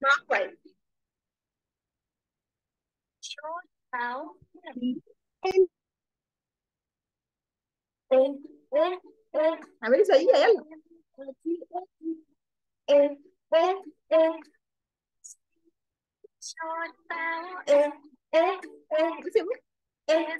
اسمعوا كويس اعملي زيها يلا بصي يا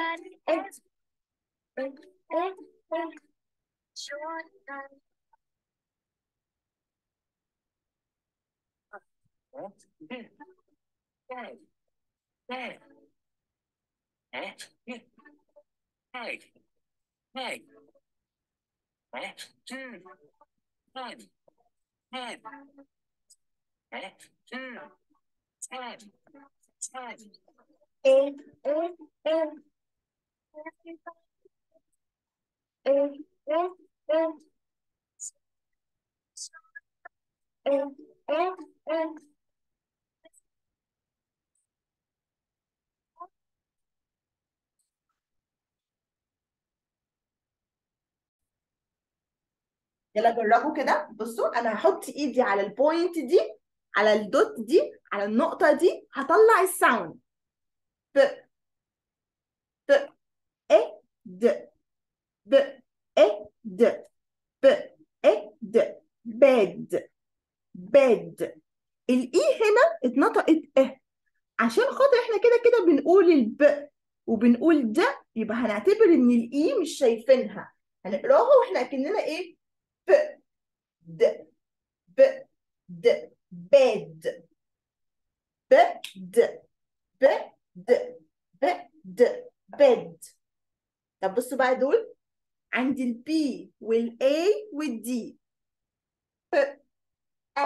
يلا جربوا كده بصوا انا هحط ايدي على البوينت دي على الدوت دي على النقطة دي هطلع الساوند ب ب ا د ب ا د ب ا د باد باد الاي هنا اتنطقت اه عشان خاطر احنا كده كده بنقول الب وبنقول ده يبقى هنعتبر ان الاي مش شايفينها هنقراها واحنا اكننا ايه ب د ب د باد ب د ب د ب د باد طب بصوا بقى دول عندي البي والاي والدي ب ا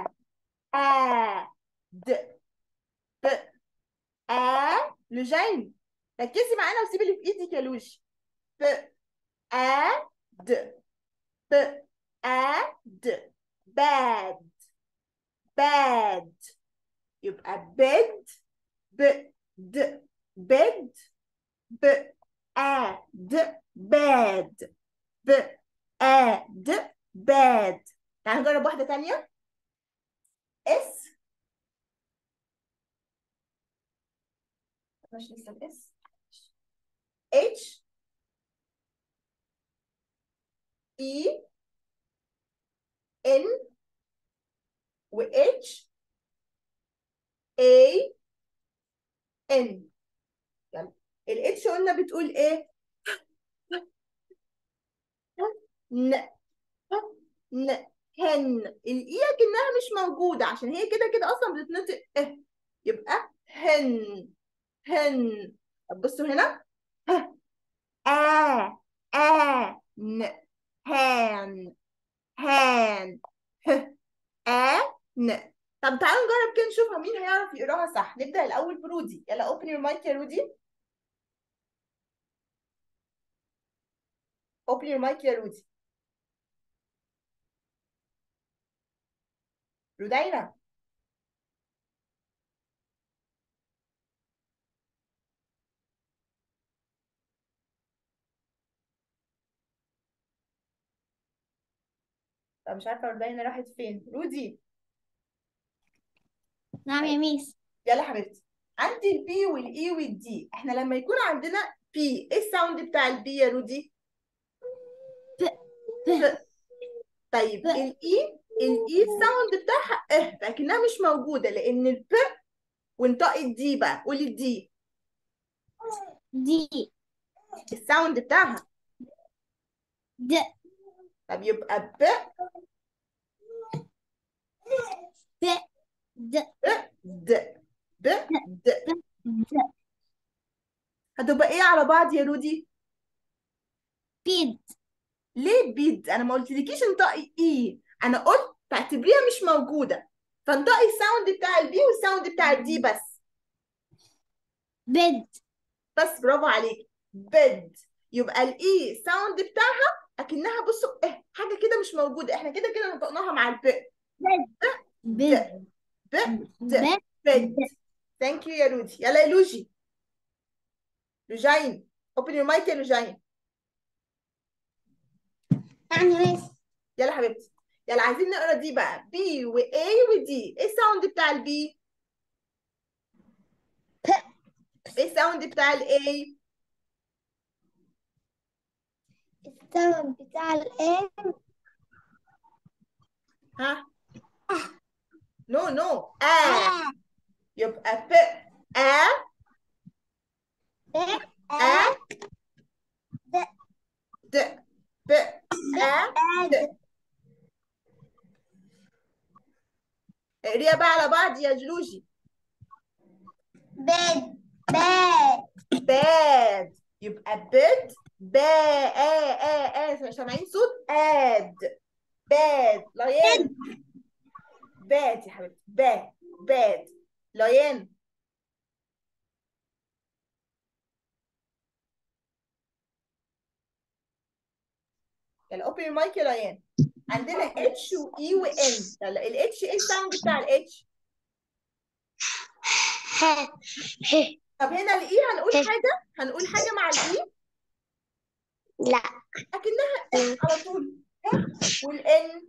ا د ب ا لجين ركزي معانا وسيبي اللي في ايدك يا لوجي ب ا د ب ا د bad bad يبقى bed ب د bed ب ا د bad ب ا د bad تعالوا نجرب واحدة تانية اس مش لسه الاس اتش اي ان و اتش اي ان يلا الاتش قلنا بتقول ايه ن ن هن الاي كأنها مش موجودة عشان هي كده كده اصلا بتتنطق اه يبقى هن هن طب بصوا هنا ه آ آ ن هان هان ه آ ن طب تعالوا نجرب كده نشوف مين هيعرف يقراها صح نبدأ الأول برودي يلا اوبن يور مايك يا رودي اوبن يور مايك يا رودي رودينا طب مش عارفة رودينا راحت فين رودي نعم يا ميس يلا حبيبتي عندي البي والاي والدي احنا لما يكون عندنا بي ايه الساوند بتاع البي يا رودي ب ب طيب ب الاي الاي الساوند بتاعها اه لكنها مش موجودة لأن الب وانطقت دي بقى قولي الدي دي الساوند بتاعها د طب يبقى ب ب د ب د ب د د هتبقى ايه على بعض يا رودي بيد ليه بيد انا ما قلتلكيش انطقي اي انا قلت تعتبريها مش موجودة فانطقي الساوند بتاع البي والساوند بتاع الدي بس بيد بس برافو عليك بيد يبقى الاي ساوند بتاعها اكنها بصوا ايه حاجة كده مش موجودة احنا كده كده نطقناها مع الب بيد ب بيد ب بيد بيد ثانك يو يا رودي يلا يا لوجي لوجين open your mic يا لوجين نعم يا ميس يلا حبيبتي يلا عايزين نقرا دي بقى بي و A و D ايه الساوند بتاع البي ايه الساوند بتاع الاي السبب بتاع الايه ها نو نو ا يبقى ب ا ا د ب ا د اقريها بقى على بعض يا جلوجي بيد بيد bad يبقى bad با آ آ آ سامعين صوت اد bad ليان bad يا حبيبتي bad bad ليان يلا open your mic يا ليان عندنا H و E و N يلا ال H ايه الساوند بتاع ال H طب هنا ال E هنقول حاجة هنقول حاجة مع ال E لا أكنها F على طول H وال N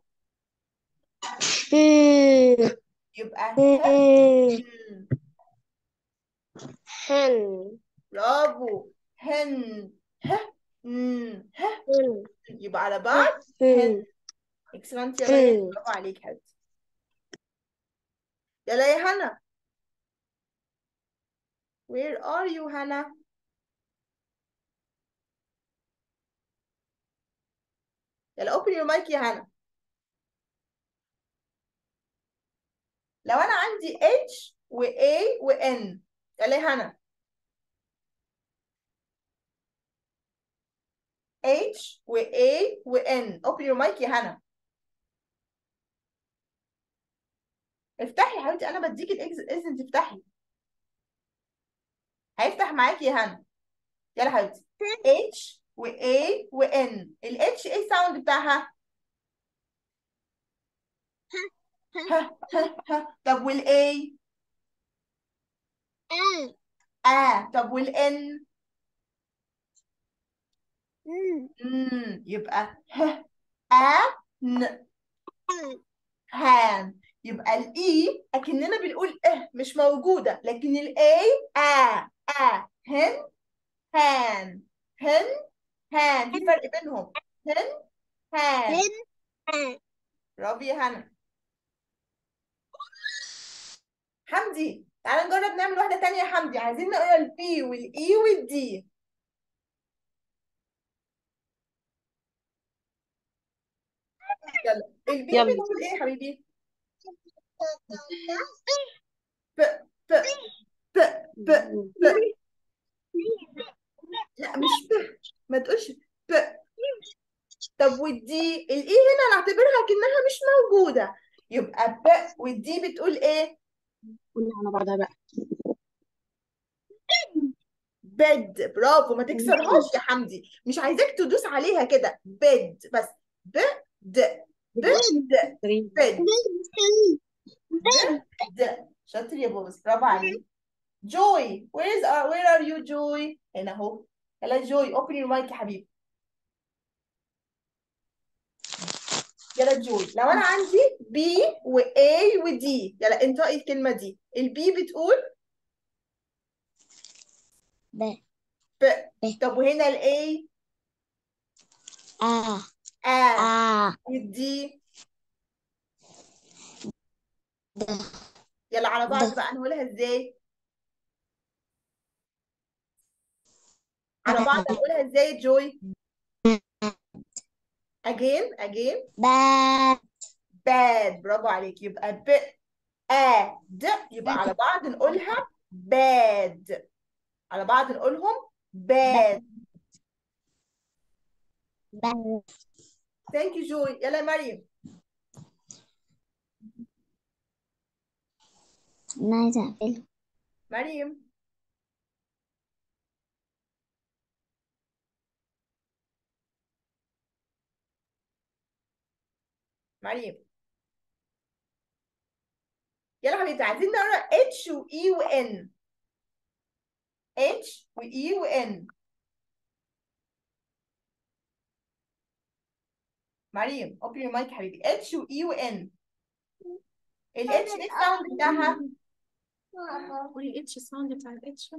يبقى ه هن برافو هن ه ن ه يبقى على بعض هن اكسلنت يا ليان برافو عليك حبيبتي يلا يا هنا where are you هنا يلا open your mic يا هنا لو انا عندي H و A و N يلا يا هنا H و A و N open your mic يا هنا افتحي يا حبيبتي انا بديك الاذن تفتحي هيفتح معاكي يا هنا يلا يا حبيبتي H و A و N ال H ايه الساوند بتاعها ها ها ها طب وال A آه طب وال N مم. يبقى ه آ ن هان يبقى الاي اكننا بنقول اه مش موجوده لكن الاي ا ا هن هان هن هان في فرق بينهم هن هان برافو يا هنا حمدي تعالى نجرب نعمل واحده تانية يا حمدي عايزين نقرا البي والاي والدي يلا البي يلا. بتقول ايه يا حبيبي ب ب ب ب ب لا مش ب ما تقولش ب طب والدي الاي هنا نعتبرها كأنها مش موجودة يبقى ب والدي بتقول ايه قولي على بعضها بقى بد برافو ما تكسرهاش يا حمدي مش عايزاك تدوس عليها كده بد بس ب د ب د بد د شاطر يا بوبس برافو عليك جوي where is our where are you جوي هنا اهو يلا جوي open your mic يا حبيبي يلا جوي لو انا عندي بي و A و D يلا انطقي الكلمة دي البي بتقول ب ب طب وهنا ال A آ آ آ والدي د يلا على بعض د. بقى نقولها ازاي على بعض نقولها ازاي جوي again again ب bad برافو عليك يبقى ب آ د يبقى على بعض نقولها bad على بعض نقولهم bad ب thank you جوي يلا يا مريم أنا عايزة أقفله مريم مريم يلا حبيبتي عايزين نقرا H و E و N H و E و N مريم open your mic يا حبيبي اتش واي وان الاتش ايه الساوند بتاعها قولي اتش الساوند بتاع الاتش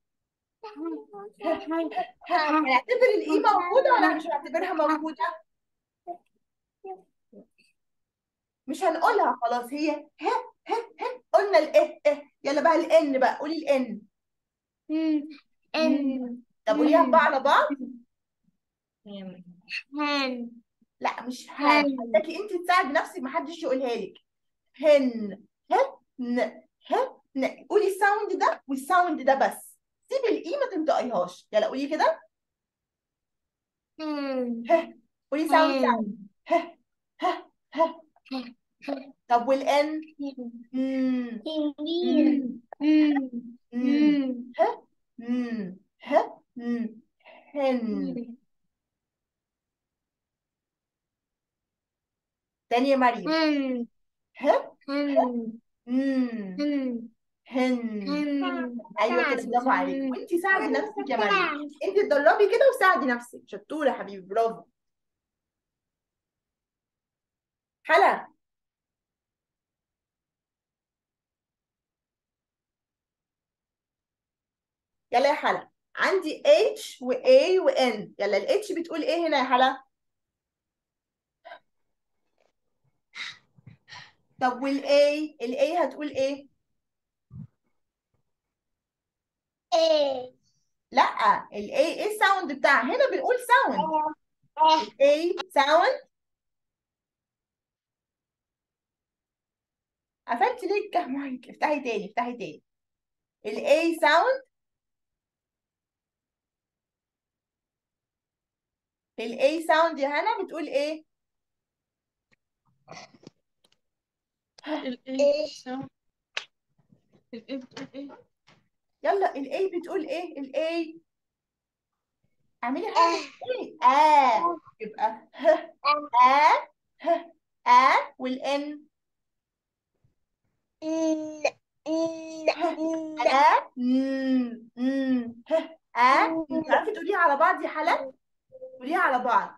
هنعتبر الاي موجوده ولا مش هنعتبرها موجوده مش هنقولها خلاص هي ه ه ه قلنا الايه اه يلا بقى الان بقى قولي الان ان طب قوليها بقى على بعض هن لا مش ه هن. عايزاكي انت تساعدي نفسك محدش يقولها لك هن هن ه ن قولي الساوند ده والساوند ده بس سيبي الاي ما تنطقيهاش يلا قولي كده هن ه قولي ساوند هن ه ه ه طب والان مم تنين مم مم ه مم ه مم هن تاني يا مريم هن ه هن مم هن هن هن ايوه كده برافو عليك وانت ساعدي نفسك يا مريم انت اتدربي كده وساعدي نفسك شطوره يا حبيبي برافو حلا يلا يا حلا عندي H و A و N يلا ال H بتقول ايه هنا يا حلا طب وال A ال A هتقول ايه ايه لا ال A ايه الساوند بتاعها هنا بنقول ساوند ال A ساوند قفلت ليه الكاميرا افتحي تاني افتحي تاني ال A ساوند ال A ساوند يا هنا بتقول ايه الايه الايه بتقول ايه يلا ال A بتقول ايه ال A اعملي حاجة ايه آه يبقى ه آه ه آه والإن آه مم مم ه آه مم. تعرفي تقوليها على بعض يا حلا قوليها على بعض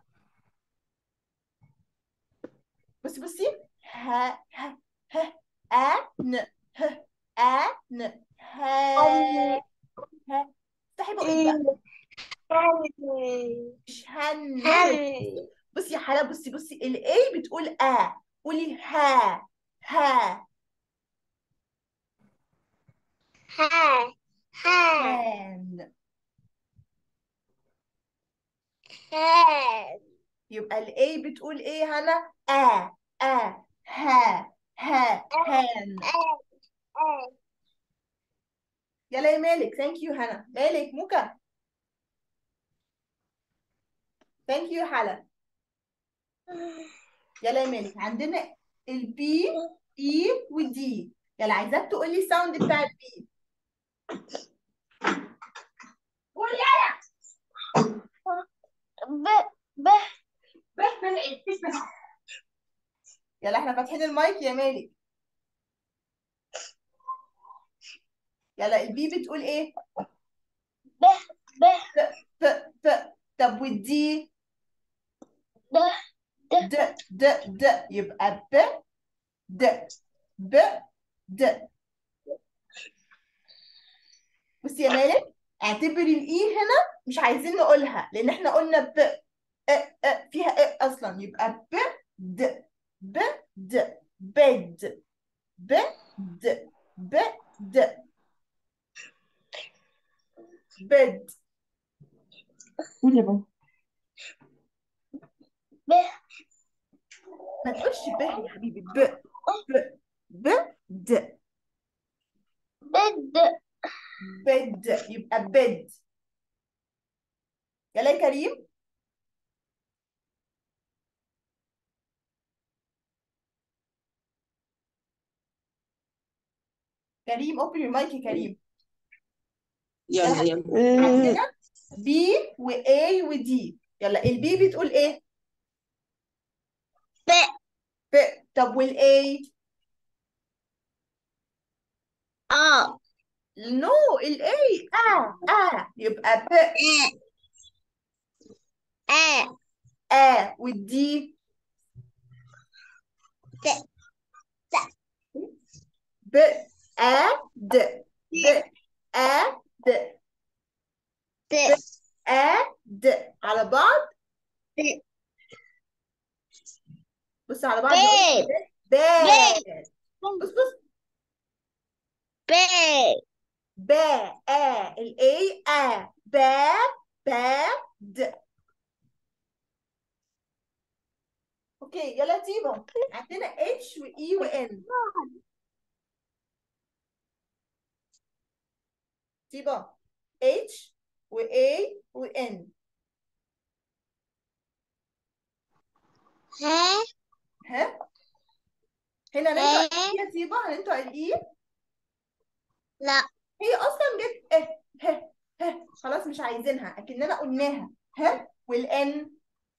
بصي بصي ه ه ه آه ن ه آه ن ه ه افتحي بقك بقى مش هن بصي يا حلا بصي بصي الاي بتقول ا قولي ها ها هان يبقى الاي بتقول ايه هنا ا ا ها ها هان يلا يا مالك ثانك يو هنا مالك موكا ثانك يو حلا يلا يا مالك عندنا البي اي والدي يلا عايزاك تقولي الساوند بتاع البي قولي يلا احنا فاتحين المايك يا مالك يلا البي بتقول ايه ف ف طب والدي د د د يبقى ب د ب د بصي يا مالك اعتبري الاي هنا مش عايزين نقولها لان احنا قلنا ب أ أ فيها أ اصلا يبقى ب د ب د بد ب د ب د بد قولي بقى ما تقولش ب يا حبيبي ب ب ب د بد يبقى بد يلا يا كريم كريم open your mic يا كريم يلا يلا عندنا بي و A و D يلا البي بتقول ايه؟ ب. ب طب والاي اه نو الاي اه اه يبقى ب اه اه والدي ت ب آ د ب آ د ت آ د على بعض ت بص على بعض ب ب ب بص بص ب ب آ الاي آ ب ب د اوكي يلا تيبو عندنا اتش واي وان تيبو اتش واي وان ها ها هنا هننطق ها الاي يا تيبو هننطق الاي لا هي اصلا جت اه ه ه خلاص مش عايزينها اكننا قلناها ها والان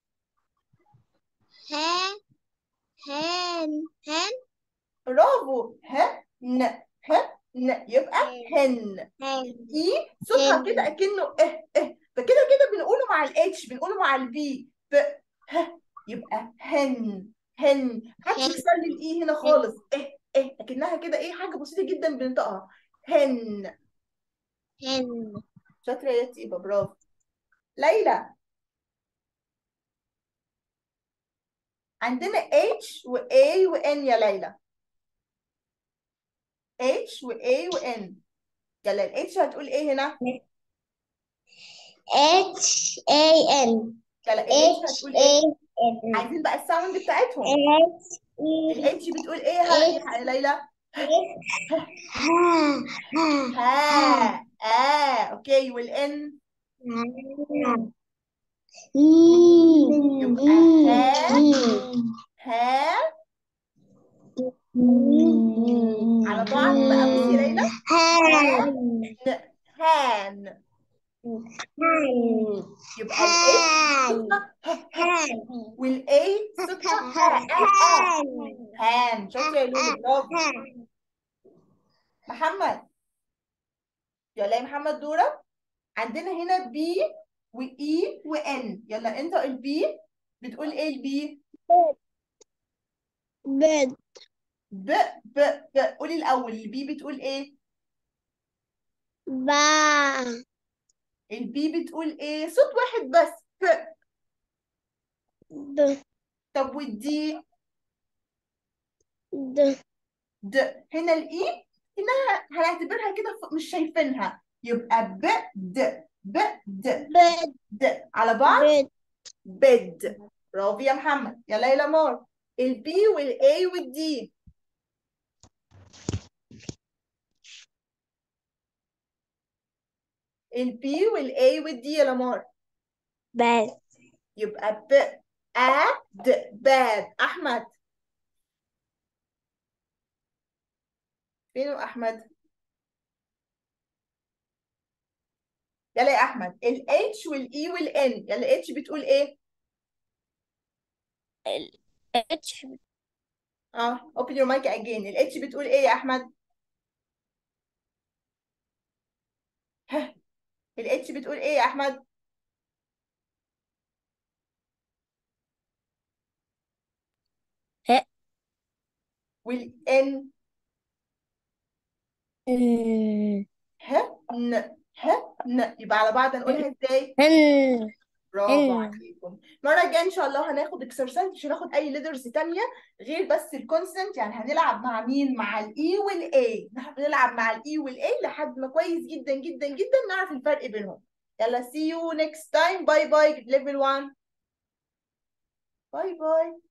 ها هان هان برافو ه ن ه ن يبقى هن هان اي صوتها هن. كده اكنه اه اه فكده كده بنقوله مع الاتش بنقوله مع البي ب ه يبقى هن هن محدش هن. يصلي الاي هنا خالص اه اه اكنها كده ايه حاجه بسيطه جدا بننطقها هن هن شاطره يا تيبا برافو ليلى عندنا H و A و N يا ليلى H و A و N يلا ال H هتقول ايه هنا؟ H A N يلا ال H H هتقول ايه؟ A N عايزين بقى الساوند بتاعتهم H ال E H بتقول ايه يا يا ليلى؟ ها ها ها آه اوكي وال N يبقى ها ها على بعض بقى بصي يا ليلى ن هان يبقى ال H صوتها ه ه وال A صوتها ها آه آه هان شاطرة يا لولو برافو محمد يلا يا محمد دورك عندنا هنا بي وإي وإن يلا أنت البي بتقول إيه البي؟ بد ب ب ب قولي الأول البي بتقول إيه؟ با البي بتقول إيه؟ صوت واحد بس ب د طب والدي د د هنا الإي إنها هنعتبرها كده ف- مش شايفينها يبقى ب د ب د بد د على بعض بد بد برافو يا محمد يلا يا لمار البي والاي والدي البي والاي والدي يا لمار بد يبقى ب ا د باد احمد فين احمد يلا يا احمد الاتش والاي والان يلا الاتش بتقول ايه اتش اه open your mic again الاتش بتقول ايه يا احمد ها الاتش بتقول ايه يا احمد ه والان ه ن ه ن يبقى على بعض هنقولها ازاي هن برافو هن. عليكم المره الجايه ان شاء الله هناخد اكسرسايز مش هناخد اي ليدرز تانية غير بس الكونسنت يعني هنلعب مع مين مع الاي والاي هنلعب مع الاي والاي لحد ما كويس جدا جدا جدا نعرف الفرق بينهم يلا see you next time باي باي level 1 باي باي